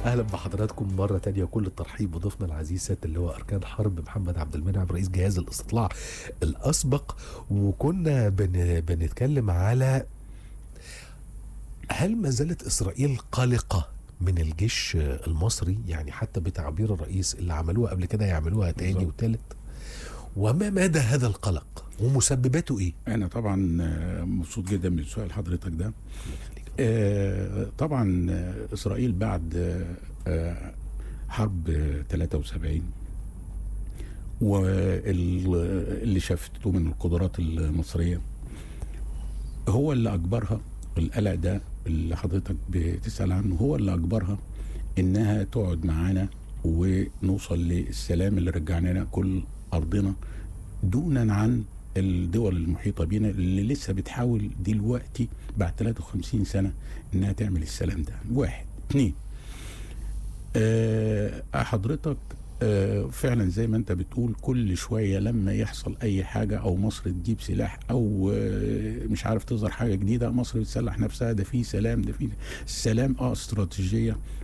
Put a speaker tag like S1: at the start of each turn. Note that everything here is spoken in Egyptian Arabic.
S1: اهلا بحضراتكم مره تانية كل الترحيب بضيفنا العزيز سياده اللواء اركان حرب محمد عبد المنعم رئيس جهاز الاستطلاع الاسبق وكنا بن بنتكلم على هل ما زالت اسرائيل قلقه من الجيش المصري يعني حتى بتعبير الرئيس اللي عملوها قبل كده يعملوها تاني
S2: بالظبط.
S1: وتالت وما مدى هذا القلق ومسبباته ايه؟
S2: انا طبعا آه، مبسوط جدا من سؤال حضرتك ده آه، طبعا آه، اسرائيل بعد آه، آه، حرب آه، 73 واللي شافته من القدرات المصريه هو اللي اجبرها القلق ده اللي حضرتك بتسال عنه هو اللي اجبرها انها تقعد معانا ونوصل للسلام اللي رجعنا لنا كل ارضنا دونا عن الدول المحيطة بينا اللي لسه بتحاول دلوقتي بعد 53 سنة انها تعمل السلام ده واحد اثنين آه حضرتك آه فعلا زي ما انت بتقول كل شوية لما يحصل اي حاجة او مصر تجيب سلاح او آه مش عارف تظهر حاجة جديدة مصر بتسلح نفسها ده في سلام ده في السلام اه استراتيجية